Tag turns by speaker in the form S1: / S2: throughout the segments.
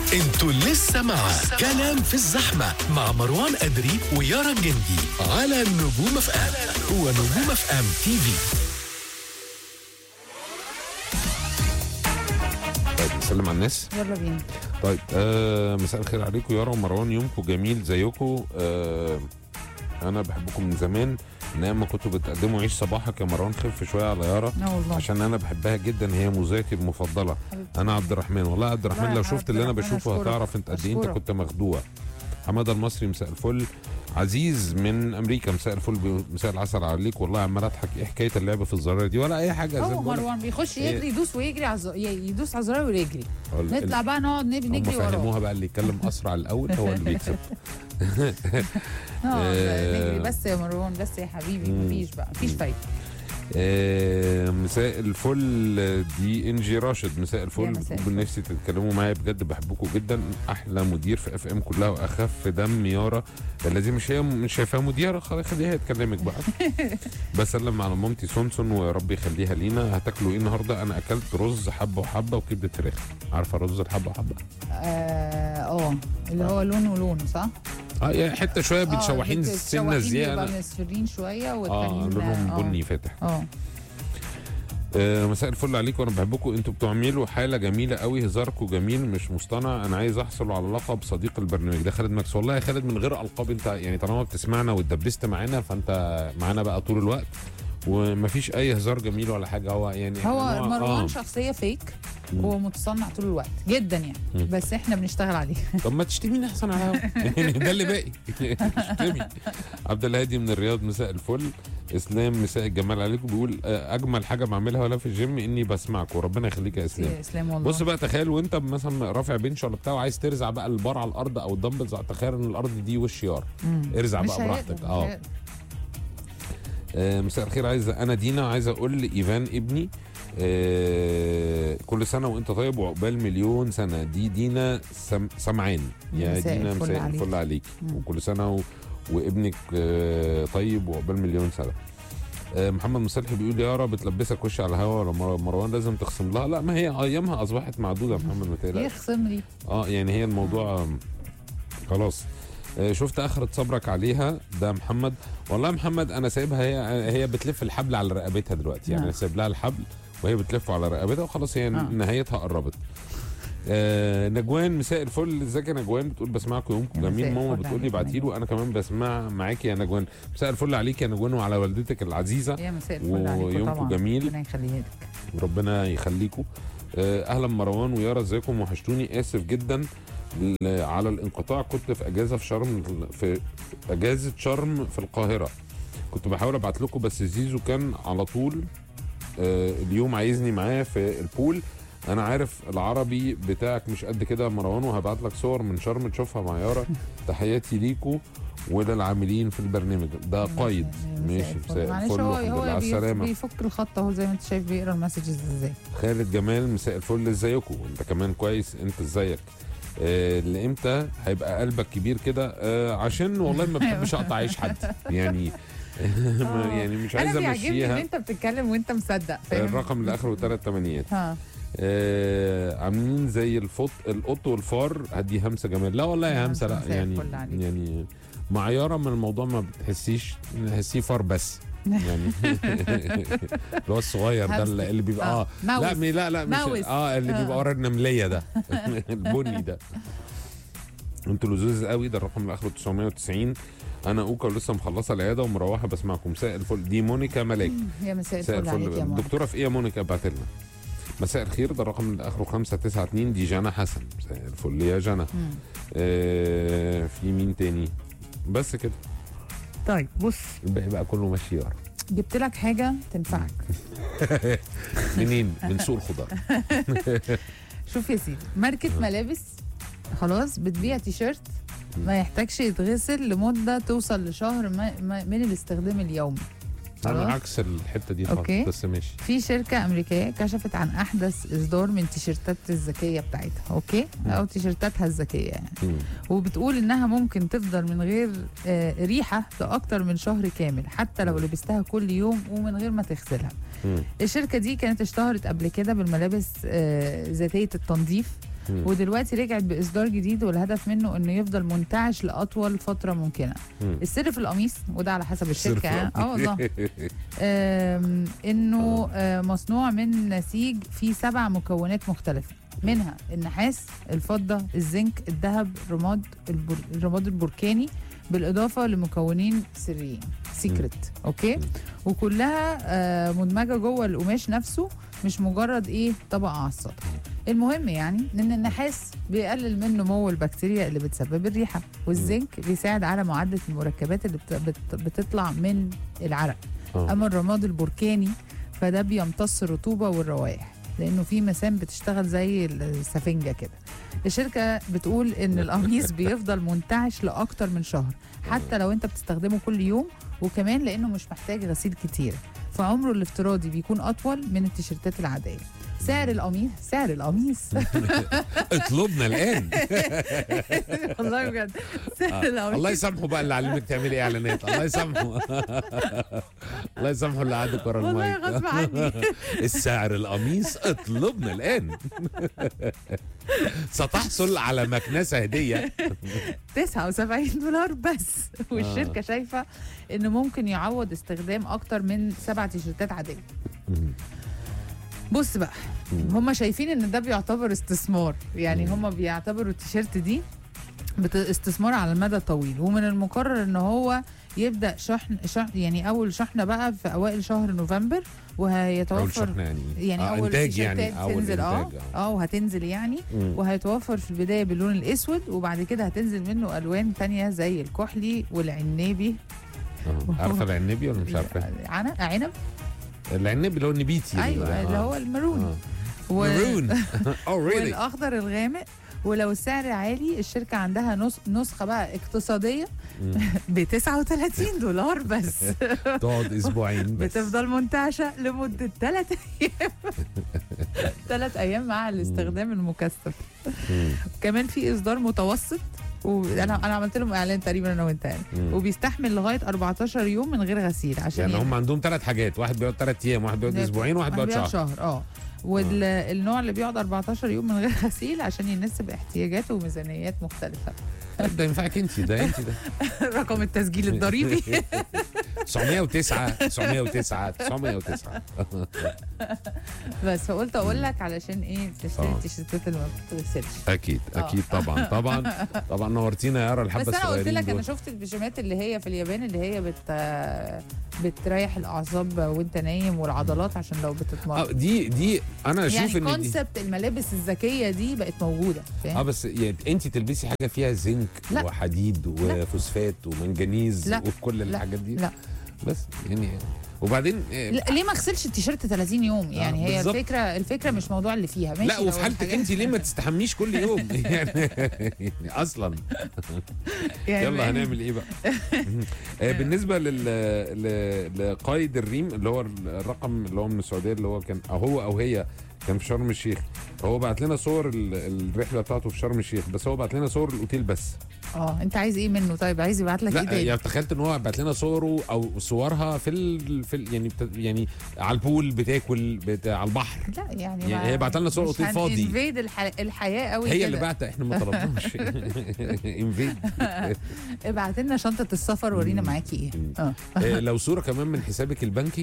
S1: انتوا لسه مع كلام في الزحمة مع مروان أدري ويارا الجندي على نجوم اف ام هو نجوم اف ام تي في
S2: طيب نسلم على الناس
S3: يلا بينا
S2: طيب آه مساء الخير عليكم يارا ومروان يومكم جميل زيكم آه انا بحبكم من زمان من ايام ما كنتوا بتقدموا عيش صباحك يا مروان خف شويه على يارا
S3: لا والله
S2: عشان انا بحبها جدا هي موزايتي المفضله
S3: حبيبتي.
S2: انا عبد الرحمن والله عبد الرحمن
S3: لا
S2: لو
S3: يا
S2: شفت
S3: عبد
S2: اللي انا
S3: الرحمن
S2: بشوفه
S3: أشكرك.
S2: هتعرف انت قد ايه انت
S3: أشكرك.
S2: كنت مخدوع حماده المصري مساء الفل عزيز من امريكا مساء الفل بي- مساء العسل عليك والله عمال اضحك ايه حكايه اللعب في الزراير دي ولا اي حاجه زي
S3: هو
S2: ما بقولك.
S3: مروان بيخش
S2: إيه؟
S3: يجري يدوس ويجري على الز- ي- يدوس على الزرار ويجري
S2: ال-
S3: نطلع بقى نقعد نب-
S2: هم
S3: نجري وراه
S2: فهموها بقى اللي يتكلم اسرع الاول هو اللي بيكسب
S3: نقعد
S2: آه.
S3: نجري بس يا مروان بس يا حبيبي
S2: مم.
S3: مفيش بقى مفيش فايده
S2: آه، مساء الفل دي انجي راشد مساء الفل
S3: يا مساء
S2: بتقول نفسي تتكلموا معايا بجد بحبكم جدا احلى مدير في اف ام كلها واخف دم يارا الذي مش هي مش شايفاها مديره خلاص خليها تكلمك بقى بسلم على مامتي سونسون ويا رب يخليها لينا هتاكلوا ايه النهارده انا اكلت رز حبه وحبه وكبده فراخ عارفه رز الحبه وحبه
S3: اه آه، اللي هو لون ولون صح؟
S2: اه يعني حته شويه بتشوحين
S3: آه،
S2: السنه
S3: بتشوحين
S2: زياده
S3: بيبقى مصفرين شويه
S2: اه
S3: والتانيين
S2: لونهم
S3: آه.
S2: بني فاتح
S3: اه
S2: آه، مساء الفل عليكم وانا بحبكم انتوا بتعملوا حاله جميله قوي هزاركم جميل مش مصطنع انا عايز احصل على لقب صديق البرنامج ده خالد ماكس والله يا خالد من غير القاب انت يعني طالما بتسمعنا واتدبست معانا فانت معانا بقى طول الوقت ومفيش اي هزار جميل ولا حاجه هو يعني
S3: هو
S2: إحنا نوع-
S3: مروان
S2: آه.
S3: شخصيه فيك
S2: مم.
S3: هو متصنع طول الوقت جدا يعني
S2: مم.
S3: بس احنا بنشتغل عليه
S2: طب ما تشتميني احسن على الهوا. يعني ده اللي باقي اشتمي عبد الهادي من الرياض مساء الفل اسلام مساء الجمال عليكم بيقول آه، اجمل حاجه بعملها ولا في الجيم اني بسمعك وربنا يخليك يا اسلام
S3: يا اسلام والله
S2: بص بقى تخيل وانت مثلا رافع بنش ولا بتاع وعايز ترزع بقى البار على الارض او الدمبلز تخيل ان الارض دي وش يار
S3: مم.
S2: ارزع
S3: مش
S2: بقى
S3: هيقدر،
S2: براحتك
S3: مش
S2: اه
S3: هيقدر.
S2: آه، مساء الخير عايز انا دينا عايز اقول لايفان ابني آه كل سنه وانت طيب وعقبال مليون سنه دي دينا سم سمعان يا
S3: مساء
S2: دينا
S3: الفل
S2: مساء
S3: عليك.
S2: الفل عليك
S3: مم.
S2: وكل سنه و... وابنك آه طيب وعقبال مليون سنه آه، محمد مصالح بيقول يارا بتلبسك وش على الهوا ولا مر- مروان لازم تخصم لها لا ما هي ايامها اصبحت معدوده يا محمد ما تقلقش
S3: يخصم لي
S2: اه يعني هي الموضوع آم، خلاص آه، شفت اخرة صبرك عليها ده محمد والله يا محمد انا سايبها هي هي بتلف الحبل على رقبتها دلوقتي يعني
S3: آه.
S2: انا سايب لها الحبل وهي بتلفه على رقبتها وخلاص هي
S3: آه.
S2: نهايتها قربت آه نجوان مساء الفل ازيك يا نجوان بتقول بسمعكم يومكم
S3: يا
S2: جميل
S3: مساء
S2: ماما
S3: الفل
S2: بتقول لي
S3: عليك يا
S2: ابعتي له انا كمان بسمع معاكي يا نجوان مساء الفل عليك يا نجوان وعلى والدتك العزيزه
S3: يا مساء الفل عليكم
S2: ويومكم
S3: طبعا
S2: جميل.
S3: ربنا يخليها لك
S2: وربنا يخليكم آه، اهلا مروان ويارا ازيكم وحشتوني اسف جدا ل- على الانقطاع كنت في اجازه في شرم في في اجازه شرم في القاهره كنت بحاول ابعت لكم بس زيزو كان على طول آه، اليوم عايزني معاه في البول انا عارف العربي بتاعك مش قد كده يا مروان وهبعت لك صور من شرم تشوفها مع يارا تحياتي ليكوا وللعاملين في البرنامج ده قايد ماشي مساء
S3: معلش
S2: الفل
S3: هو
S2: والحمد لله
S3: هو
S2: على
S3: بيف-
S2: السلامه
S3: بيفك الخط اهو زي ما انت شايف بيقرا المسجز ازاي
S2: خالد جمال مساء الفل ازيكم انت كمان كويس انت ازيك آه لامتى هيبقى قلبك كبير كده آه عشان والله ما بحبش اقطع عيش حد يعني ما- يعني مش عايز
S3: انا بيعجبني ان
S2: امشيها
S3: انت بتتكلم وانت مصدق فاهم
S2: الرقم اللي اخره ثلاث تمانيات
S3: ها
S2: آه عاملين زي الفط القط والفار هدي همسه جمال لا والله يا همسه لا
S3: مساء
S2: يعني
S3: الفل عليك.
S2: يعني مع يارا من الموضوع ما بتحسيش تحسيه فار بس يعني اللي هو الصغير ده اللي اللي بيبقى اه
S3: ماوس.
S2: لا مي لا لا مش
S3: ماوس.
S2: اه اللي
S3: آه.
S2: بيبقى ورا النمليه ده البني ده انتوا لزوز قوي ده الرقم اللي اخره 990 انا اوكا ولسه مخلصه العياده ومروحه بسمعكم مساء الفل دي مونيكا ملاك
S3: يا مساء
S2: مساء
S3: الفل عليك يا ماما
S2: دكتوره في ايه يا مونيكا ابعت لنا مساء الخير ده الرقم اللي اخره 592 دي جانا حسن مساء الفل يا جانا
S3: مم.
S2: آه في مين تاني بس كده
S3: طيب بص
S2: الباقي بقى كله ماشي يارا
S3: جبت لك حاجه تنفعك
S2: منين من سوق الخضار
S3: شوف يا سيدي ماركه ملابس خلاص بتبيع تيشيرت ما يحتاجش يتغسل لمده توصل لشهر ما ما من الاستخدام اليومي
S2: انا
S3: خلاص.
S2: عكس الحته دي خالص
S3: أوكي.
S2: بس ماشي
S3: في شركة أمريكية كشفت عن أحدث إصدار من تيشيرتات الذكية بتاعتها أوكي
S2: مم.
S3: أو تيشيرتاتها الذكية يعني
S2: مم.
S3: وبتقول إنها ممكن تفضل من غير آه، ريحة لأكتر من شهر كامل حتى لو
S2: مم.
S3: لبستها كل يوم ومن غير ما تغسلها
S2: مم.
S3: الشركة دي كانت اشتهرت قبل كده بالملابس آه، ذاتية التنظيف
S2: مم.
S3: ودلوقتي رجعت باصدار جديد والهدف منه انه يفضل منتعش لاطول فتره ممكنه
S2: مم.
S3: السر في القميص وده على حسب الشركه
S2: صرف
S3: يعني. اه والله آم، انه آه، مصنوع من نسيج فيه سبع مكونات مختلفه منها النحاس الفضه الزنك الذهب رماد البر... الرماد البركاني بالاضافه لمكونين سريين سيكريت اوكي
S2: مم.
S3: وكلها آه، مدمجه جوه القماش نفسه مش مجرد ايه طبقه على السطح المهم يعني ان النحاس بيقلل من نمو البكتيريا اللي بتسبب الريحه والزنك بيساعد على معادله المركبات اللي بت... بت... بتطلع من العرق
S2: آه.
S3: اما الرماد البركاني فده بيمتص الرطوبه والروائح لانه في مسام بتشتغل زي السفنجه كده الشركه بتقول ان القميص بيفضل منتعش لاكتر من شهر حتى لو انت بتستخدمه كل يوم وكمان لانه مش محتاج غسيل كتير فعمره الافتراضي بيكون اطول من التيشيرتات العاديه سعر القميص سعر القميص
S2: اطلبنا الان
S3: والله بجد سعر
S2: آه.
S3: القميص
S2: الله يسامحه بقى اللي علمك تعملي اعلانات الله يسامحه الله يسامحه اللي قعدك ورا
S3: والله
S2: المايك
S3: غصب عني
S2: السعر القميص اطلبنا الان ستحصل على مكنسه هديه
S3: 79 دولار بس والشركه شايفه انه ممكن يعوض استخدام اكتر من سبع تيشيرتات عاديه بص بقى هم شايفين ان ده بيعتبر استثمار يعني
S2: مم.
S3: هم بيعتبروا التيشيرت دي بت- استثمار على المدى الطويل ومن المقرر ان هو يبدا شحن, شحن يعني اول شحنه بقى في اوائل شهر نوفمبر
S2: اول
S3: وهيتوفر
S2: شحنه يعني
S3: يعني
S2: آه،
S3: اول
S2: انتاج يعني
S3: تيشيرتات
S2: اول
S3: تنزل اه
S2: انتاج
S3: اه وهتنزل يعني
S2: مم.
S3: وهيتوفر في البدايه باللون الاسود وبعد كده هتنزل منه الوان تانية زي الكحلي والعنابي
S2: آه. عارفه العنبي ولا مش عارفه
S3: عن- عنب
S2: العنبي اللي هو النبيتي
S3: ايوه اللي هو المارون و...
S2: مارون اوه ريلي
S3: والاخضر الغامق ولو السعر عالي الشركه عندها نص نسخه بقى اقتصاديه ب 39 دولار بس
S2: تقعد اسبوعين بس
S3: بتفضل منتعشه لمده ثلاث ايام ثلاث ايام مع الاستخدام المكثف
S2: مم.
S3: كمان في اصدار متوسط وانا انا عملت لهم اعلان تقريبا انا وانت يعني
S2: مم.
S3: وبيستحمل لغايه 14 يوم من غير غسيل عشان
S2: يعني هم عندهم ثلاث حاجات واحد بيقعد ثلاث ايام واحد بيقعد اسبوعين واحد بيقعد شهر
S3: شهر اه والنوع اللي بيقعد 14 يوم من غير غسيل عشان يناسب احتياجات وميزانيات مختلفه
S2: ده ينفعك انت ده انت ده
S3: رقم التسجيل الضريبي
S2: 909 909 909
S3: بس فقلت اقول لك علشان ايه تشتري
S2: آه.
S3: التيشيرتات اللي ما بتغسلش
S2: اكيد
S3: آه.
S2: اكيد طبعا طبعا طبعا نورتينا يا يارا الحبه
S3: بس انا قلت
S2: الصغيرين
S3: لك انا
S2: دول.
S3: شفت البيجامات اللي هي في اليابان اللي هي بت بتريح الاعصاب وانت نايم والعضلات عشان لو
S2: اه
S3: بتتمرن
S2: دي دي انا اشوف
S3: يعني
S2: ان دي
S3: كونسبت الملابس الذكيه دي بقت موجوده
S2: اه
S3: فاهم
S2: بس يعني انت تلبسي حاجه فيها زنك
S3: لا.
S2: وحديد وفوسفات ومنجنيز
S3: لا.
S2: وكل الحاجات دي
S3: لا
S2: بس يعني وبعدين آه،
S3: لا ليه ما اغسلش التيشيرت 30 يوم يعني هي
S2: بالظبط.
S3: الفكره الفكره مش موضوع اللي فيها ماشي
S2: لا
S3: لو
S2: وفي حالتك
S3: الحاجات-
S2: انت ليه ما تستحميش كل يوم يعني يعني اصلا
S3: يعني
S2: يلا هنعمل ايه بقى آه، بالنسبه لل ل- لقائد الريم اللي هو الرقم اللي هو من السعوديه اللي هو كان أو هو او هي كان في شرم الشيخ هو بعت لنا صور ال- الرحله بتاعته في شرم الشيخ بس هو بعت لنا صور الاوتيل بس
S3: اه انت عايز ايه منه طيب عايز يبعت لك ايه
S2: لا
S3: تاني
S2: يعني تخيلت ان هو بعت لنا صوره او صورها في ال... في ال... يعني بت... يعني على البول بتاكل بت... على البحر
S3: لا يعني,
S2: يعني
S3: ما-
S2: هي بعت لنا صور
S3: مش
S2: اوتيل فاضي.
S3: هنinvade الح... الحياه قوي
S2: هي
S3: كده.
S2: اللي بعت احنا ما طلبناش انفيد
S3: ابعت لنا شنطه السفر ورينا
S2: مم.
S3: معاكي ايه
S2: مم.
S3: اه
S2: آه، لو صوره كمان من حسابك البنكي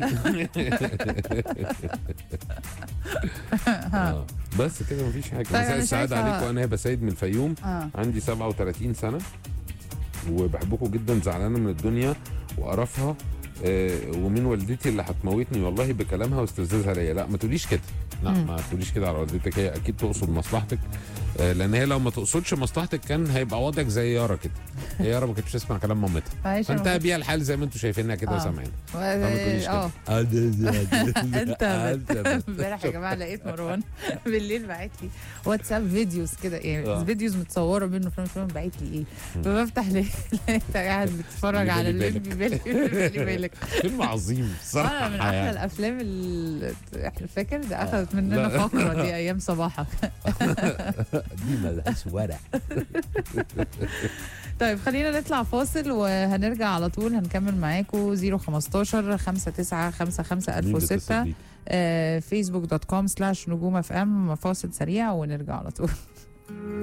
S2: آه، بس كده مفيش حاجه
S3: طيب،
S2: مساء
S3: أنا
S2: السعاده
S3: شايفة-
S2: عليكم انا هبه سيد من الفيوم
S3: اه
S2: عندي 37 سنه وبحبكم جدا زعلانه من الدنيا وقرفها آه، ومن والدتي اللي هتموتني والله بكلامها واستفزازها ليا لا ما تقوليش كده لا
S3: مم.
S2: ما تقوليش كده على والدتك هي اكيد تقصد مصلحتك آه، لان هي لو ما تقصدش مصلحتك كان هيبقى وضعك زي يارا كده هي يارا ما كانتش تسمع كلام مامتها
S3: معلش أنا
S2: فانتهى بيها الحال زي ما انتم شايفينها كده
S3: آه.
S2: وسامعين
S3: ما-
S2: فما تقوليش
S3: اه
S2: كده
S3: انت امبارح يا جماعه لقيت مروان بالليل باعت لي واتساب فيديوز كده يعني
S2: آه.
S3: فيديوز متصوره منه فاهم فاهم باعت لي ايه فبفتح ليه لقيت قاعد بتتفرج
S2: اللي
S3: على
S2: بالي
S3: اللي بالي بالي بالك
S2: فيلم عظيم
S3: اه
S2: صراحه
S3: من احلى
S2: يعني.
S3: الافلام اللي احنا فاكر ده اخذت مننا
S2: لا.
S3: فقره دي ايام صباحك
S2: دي ملهاش ورق
S3: طيب خلينا نطلع فاصل وهنرجع على طول هنكمل معاكم 015 59 55 1006 فيسبوك دوت كوم سلاش نجوم اف ام فاصل سريع ونرجع على طول